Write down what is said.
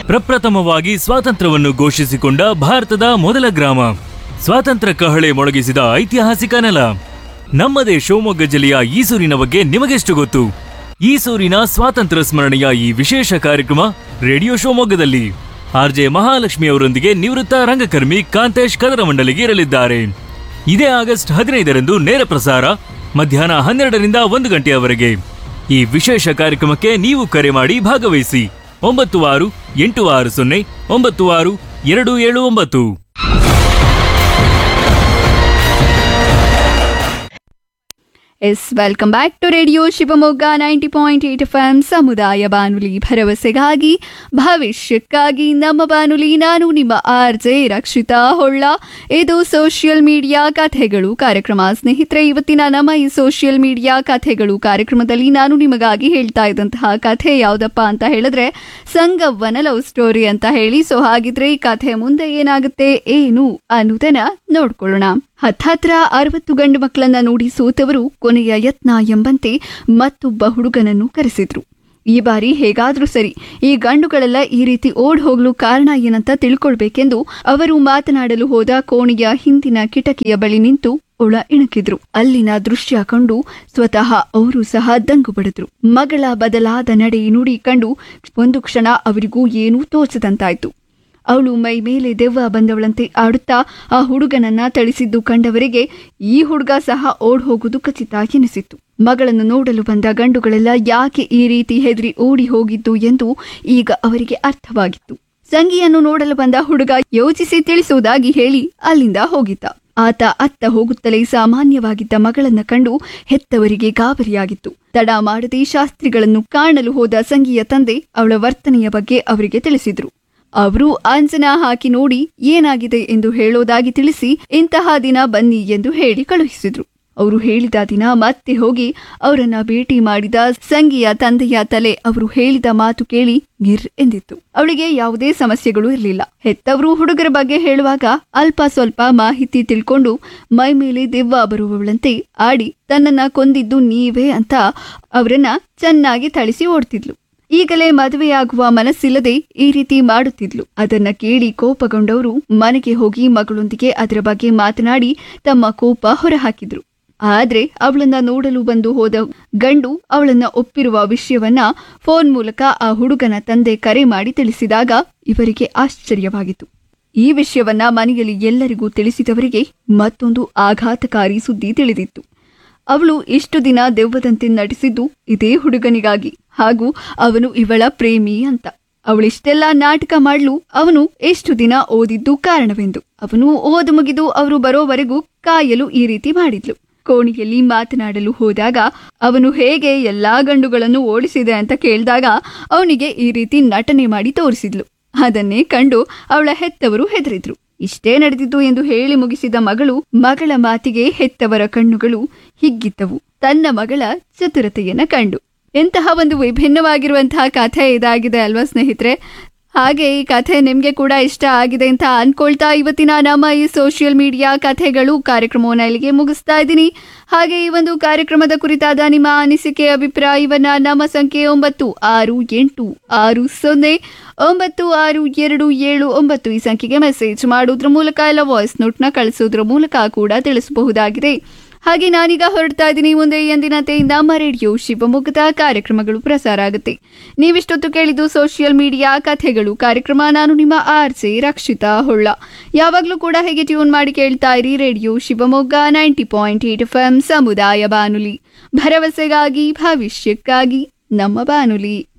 ಪ್ರಪ್ರಥಮವಾಗಿ ಸ್ವಾತಂತ್ರ್ಯವನ್ನು ಘೋಷಿಸಿಕೊಂಡ ಭಾರತದ ಮೊದಲ ಗ್ರಾಮ ಸ್ವಾತಂತ್ರ್ಯ ಕಹಳೆ ಮೊಳಗಿಸಿದ ಐತಿಹಾಸಿಕ ನೆಲ ನಮ್ಮದೇ ಶಿವಮೊಗ್ಗ ಜಿಲ್ಲೆಯ ಈಸೂರಿನ ಬಗ್ಗೆ ನಿಮಗೆಷ್ಟು ಗೊತ್ತು ಈಸೂರಿನ ಸ್ವಾತಂತ್ರ್ಯ ಸ್ಮರಣೆಯ ಈ ವಿಶೇಷ ಕಾರ್ಯಕ್ರಮ ರೇಡಿಯೋ ಶಿವಮೊಗ್ಗದಲ್ಲಿ ಆರ್ಜೆ ಮಹಾಲಕ್ಷ್ಮಿ ಅವರೊಂದಿಗೆ ನಿವೃತ್ತ ರಂಗಕರ್ಮಿ ಕಾಂತೇಶ್ ಕದರಮಂಡಲಿಗೆ ಇರಲಿದ್ದಾರೆ ಇದೇ ಆಗಸ್ಟ್ ಹದಿನೈದರಂದು ನೇರ ಪ್ರಸಾರ ಮಧ್ಯಾಹ್ನ ಹನ್ನೆರಡರಿಂದ ಒಂದು ಗಂಟೆಯವರೆಗೆ ಈ ವಿಶೇಷ ಕಾರ್ಯಕ್ರಮಕ್ಕೆ ನೀವು ಕರೆ ಮಾಡಿ ಭಾಗವಹಿಸಿ ಒಂಬತ್ತು ಆರು ಎಂಟು ಆರು ಸೊನ್ನೆ ಒಂಬತ್ತು ಆರು ಎರಡು ಏಳು ಒಂಬತ್ತು yes welcome back to radio Shivamogga ninety point eight F M ಸಮುದಾಯ ಬಾನುಲಿ ಭರವಸೆಗಾಗಿ ಭವಿಷ್ಯಕ್ಕಾಗಿ ನಮ್ಮ ಬಾನುಲಿ ನಾನು ನಿಮ್ಮ ಆರ್ ಜೆ ರಕ್ಷಿತಾ ಹೊಳ್ಳ ಇದು ಸೋಷಿಯಲ್ ಮೀಡಿಯಾ ಕಥೆಗಳು ಕಾರ್ಯಕ್ರಮ ಸ್ನೇಹಿತರೆ ಇವತ್ತಿನ ನಮ್ಮ ಈ ಸೋಷಿಯಲ್ ಮೀಡಿಯಾ ಕಥೆಗಳು ಕಾರ್ಯಕ್ರಮದಲ್ಲಿ ನಾನು ನಿಮಗಾಗಿ ಹೇಳ್ತಾ ಇದ್ದಂತಹ ಕಥೆ ಯಾವುದಪ್ಪ ಅಂತ ಹೇಳಿದ್ರೆ ಸಂಗವ್ವನ ಲವ್ ಸ್ಟೋರಿ ಅಂತ ಹೇಳಿ ಸೊ ಹಾಗಿದ್ರೆ ಈ ಕಥೆ ಮುಂದೆ ಏನಾಗುತ್ತೆ ಏನು ಅನ್ನೋದನ್ನ ನೋಡ್ಕೊಳ್ಳೋಣ ಹತ್ತತ್ರ ಅರವತ್ತು ಗಂಡು ಮಕ್ಕಳನ್ನ ನೋಡಿ ಸೋತವರು ಕೊನೆಯ ಯತ್ನ ಎಂಬಂತೆ ಮತ್ತೊಬ್ಬ ಹುಡುಗನನ್ನು ಕರೆಸಿದ್ರು ಈ ಬಾರಿ ಹೇಗಾದ್ರೂ ಸರಿ ಈ ಗಂಡುಗಳೆಲ್ಲ ಈ ರೀತಿ ಓಡ್ ಹೋಗ್ಲು ಕಾರಣ ಏನಂತ ತಿಳ್ಕೊಳ್ಬೇಕೆಂದು ಅವರು ಮಾತನಾಡಲು ಹೋದ ಕೋಣೆಯ ಹಿಂದಿನ ಕಿಟಕಿಯ ಬಳಿ ನಿಂತು ಒಳ ಇಣುಕಿದ್ರು ಅಲ್ಲಿನ ದೃಶ್ಯ ಕಂಡು ಸ್ವತಃ ಅವರು ಸಹ ದಂಗು ಬಡಿದ್ರು ಮಗಳ ಬದಲಾದ ನಡೆ ನುಡಿ ಕಂಡು ಒಂದು ಕ್ಷಣ ಅವರಿಗೂ ಏನೂ ತೋಚದಂತಾಯ್ತು ಅವಳು ಮೈ ಮೇಲೆ ದೆವ್ವ ಬಂದವಳಂತೆ ಆಡುತ್ತಾ ಆ ಹುಡುಗನನ್ನ ಥಳಿಸಿದ್ದು ಕಂಡವರಿಗೆ ಈ ಹುಡುಗ ಸಹ ಓಡ್ ಹೋಗುವುದು ಖಚಿತ ಎನಿಸಿತ್ತು ಮಗಳನ್ನು ನೋಡಲು ಬಂದ ಗಂಡುಗಳೆಲ್ಲ ಯಾಕೆ ಈ ರೀತಿ ಹೆದರಿ ಓಡಿ ಹೋಗಿದ್ದು ಎಂದು ಈಗ ಅವರಿಗೆ ಅರ್ಥವಾಗಿತ್ತು ಸಂಗಿಯನ್ನು ನೋಡಲು ಬಂದ ಹುಡುಗ ಯೋಚಿಸಿ ತಿಳಿಸುವುದಾಗಿ ಹೇಳಿ ಅಲ್ಲಿಂದ ಹೋಗಿದ್ದ ಆತ ಅತ್ತ ಹೋಗುತ್ತಲೇ ಸಾಮಾನ್ಯವಾಗಿದ್ದ ಮಗಳನ್ನ ಕಂಡು ಹೆತ್ತವರಿಗೆ ಗಾಬರಿಯಾಗಿತ್ತು ತಡ ಮಾಡದೆ ಶಾಸ್ತ್ರಿಗಳನ್ನು ಕಾಣಲು ಹೋದ ಸಂಗಿಯ ತಂದೆ ಅವಳ ವರ್ತನೆಯ ಬಗ್ಗೆ ಅವರಿಗೆ ತಿಳಿಸಿದ್ರು ಅವರು ಅಂಜನ ಹಾಕಿ ನೋಡಿ ಏನಾಗಿದೆ ಎಂದು ಹೇಳೋದಾಗಿ ತಿಳಿಸಿ ಇಂತಹ ದಿನ ಬನ್ನಿ ಎಂದು ಹೇಳಿ ಕಳುಹಿಸಿದ್ರು ಅವರು ಹೇಳಿದ ದಿನ ಮತ್ತೆ ಹೋಗಿ ಅವರನ್ನ ಭೇಟಿ ಮಾಡಿದ ಸಂಗಿಯ ತಂದೆಯ ತಲೆ ಅವರು ಹೇಳಿದ ಮಾತು ಕೇಳಿ ಗಿರ್ ಎಂದಿತ್ತು ಅವಳಿಗೆ ಯಾವುದೇ ಸಮಸ್ಯೆಗಳು ಇರಲಿಲ್ಲ ಹೆತ್ತವರು ಹುಡುಗರ ಬಗ್ಗೆ ಹೇಳುವಾಗ ಅಲ್ಪ ಸ್ವಲ್ಪ ಮಾಹಿತಿ ತಿಳ್ಕೊಂಡು ಮೈ ಮೇಲೆ ದೆವ್ವ ಬರುವವಳಂತೆ ಆಡಿ ತನ್ನನ್ನ ಕೊಂದಿದ್ದು ನೀವೇ ಅಂತ ಅವರನ್ನ ಚೆನ್ನಾಗಿ ಥಳಿಸಿ ಓಡ್ತಿದ್ಲು ಈಗಲೇ ಮದುವೆಯಾಗುವ ಮನಸ್ಸಿಲ್ಲದೆ ಈ ರೀತಿ ಮಾಡುತ್ತಿದ್ಲು ಅದನ್ನ ಕೇಳಿ ಕೋಪಗೊಂಡವರು ಮನೆಗೆ ಹೋಗಿ ಮಗಳೊಂದಿಗೆ ಅದರ ಬಗ್ಗೆ ಮಾತನಾಡಿ ತಮ್ಮ ಕೋಪ ಹೊರಹಾಕಿದ್ರು ಆದ್ರೆ ಅವಳನ್ನ ನೋಡಲು ಬಂದು ಹೋದ ಗಂಡು ಅವಳನ್ನ ಒಪ್ಪಿರುವ ವಿಷಯವನ್ನ ಫೋನ್ ಮೂಲಕ ಆ ಹುಡುಗನ ತಂದೆ ಕರೆ ಮಾಡಿ ತಿಳಿಸಿದಾಗ ಇವರಿಗೆ ಆಶ್ಚರ್ಯವಾಗಿತ್ತು ಈ ವಿಷಯವನ್ನ ಮನೆಯಲ್ಲಿ ಎಲ್ಲರಿಗೂ ತಿಳಿಸಿದವರಿಗೆ ಮತ್ತೊಂದು ಆಘಾತಕಾರಿ ಸುದ್ದಿ ತಿಳಿದಿತ್ತು ಅವಳು ಇಷ್ಟು ದಿನ ದೆವ್ವದಂತೆ ನಟಿಸಿದ್ದು ಇದೇ ಹುಡುಗನಿಗಾಗಿ ಹಾಗೂ ಅವನು ಇವಳ ಪ್ರೇಮಿ ಅಂತ ಅವಳಿಷ್ಟೆಲ್ಲ ನಾಟಕ ಮಾಡಲು ಅವನು ಎಷ್ಟು ದಿನ ಓದಿದ್ದು ಕಾರಣವೆಂದು ಅವನು ಓದು ಮುಗಿದು ಅವರು ಬರೋವರೆಗೂ ಕಾಯಲು ಈ ರೀತಿ ಮಾಡಿದ್ಲು ಕೋಣಿಯಲ್ಲಿ ಮಾತನಾಡಲು ಹೋದಾಗ ಅವನು ಹೇಗೆ ಎಲ್ಲಾ ಗಂಡುಗಳನ್ನು ಓಡಿಸಿದೆ ಅಂತ ಕೇಳಿದಾಗ ಅವನಿಗೆ ಈ ರೀತಿ ನಟನೆ ಮಾಡಿ ತೋರಿಸಿದ್ಲು ಅದನ್ನೇ ಕಂಡು ಅವಳ ಹೆತ್ತವರು ಹೆದರಿದ್ರು ಇಷ್ಟೇ ನಡೆದಿದ್ದು ಎಂದು ಹೇಳಿ ಮುಗಿಸಿದ ಮಗಳು ಮಗಳ ಮಾತಿಗೆ ಹೆತ್ತವರ ಕಣ್ಣುಗಳು ಹಿಗ್ಗಿದ್ದವು ತನ್ನ ಮಗಳ ಚತುರತೆಯನ್ನ ಕಂಡು ಎಂತಹ ಒಂದು ವಿಭಿನ್ನವಾಗಿರುವಂತಹ ಕಥೆ ಇದಾಗಿದೆ ಅಲ್ವಾ ಸ್ನೇಹಿತರೆ ಹಾಗೆ ಈ ಕಥೆ ನಿಮಗೆ ಕೂಡ ಇಷ್ಟ ಆಗಿದೆ ಅಂತ ಅನ್ಕೊಳ್ತಾ ಇವತ್ತಿನ ನಮ್ಮ ಈ ಸೋಷಿಯಲ್ ಮೀಡಿಯಾ ಕಥೆಗಳು ಕಾರ್ಯಕ್ರಮವನ್ನು ಇಲ್ಲಿಗೆ ಮುಗಿಸ್ತಾ ಇದ್ದೀನಿ ಹಾಗೆ ಈ ಒಂದು ಕಾರ್ಯಕ್ರಮದ ಕುರಿತಾದ ನಿಮ್ಮ ಅನಿಸಿಕೆ ಅಭಿಪ್ರಾಯವನ್ನ ನಮ್ಮ ಸಂಖ್ಯೆ ಒಂಬತ್ತು ಆರು ಎಂಟು ಆರು ಸೊನ್ನೆ ಒಂಬತ್ತು ಆರು ಎರಡು ಏಳು ಒಂಬತ್ತು ಈ ಸಂಖ್ಯೆಗೆ ಮೆಸೇಜ್ ಮಾಡೋದ್ರ ಮೂಲಕ ಇಲ್ಲ ವಾಯ್ಸ್ ನೋಟ್ನ ಕಳಿಸೋದ್ರ ಮೂಲಕ ಕೂಡ ತಿಳಿಸಬಹುದಾಗಿದೆ ಹಾಗೆ ನಾನೀಗ ಹೊರಡ್ತಾ ಇದ್ದೀನಿ ಮುಂದೆ ಎಂದಿನಂತೆ ನಮ್ಮ ರೇಡಿಯೋ ಶಿವಮೊಗ್ಗದ ಕಾರ್ಯಕ್ರಮಗಳು ಪ್ರಸಾರ ಆಗುತ್ತೆ ನೀವಿಷ್ಟೊತ್ತು ಕೇಳಿದ್ದು ಸೋಷಿಯಲ್ ಮೀಡಿಯಾ ಕಥೆಗಳು ಕಾರ್ಯಕ್ರಮ ನಾನು ನಿಮ್ಮ ಆರ್ಜೆ ರಕ್ಷಿತಾ ಹೊಳ್ಳ ಯಾವಾಗಲೂ ಕೂಡ ಹೇಗೆ ಟ್ಯೂನ್ ಮಾಡಿ ಕೇಳ್ತಾ ಇರಿ radio Shivamogga ninety point eight F M ಸಮುದಾಯ ಬಾನುಲಿ ಭರವಸೆಗಾಗಿ ಭವಿಷ್ಯಕ್ಕಾಗಿ ನಮ್ಮ ಬಾನುಲಿ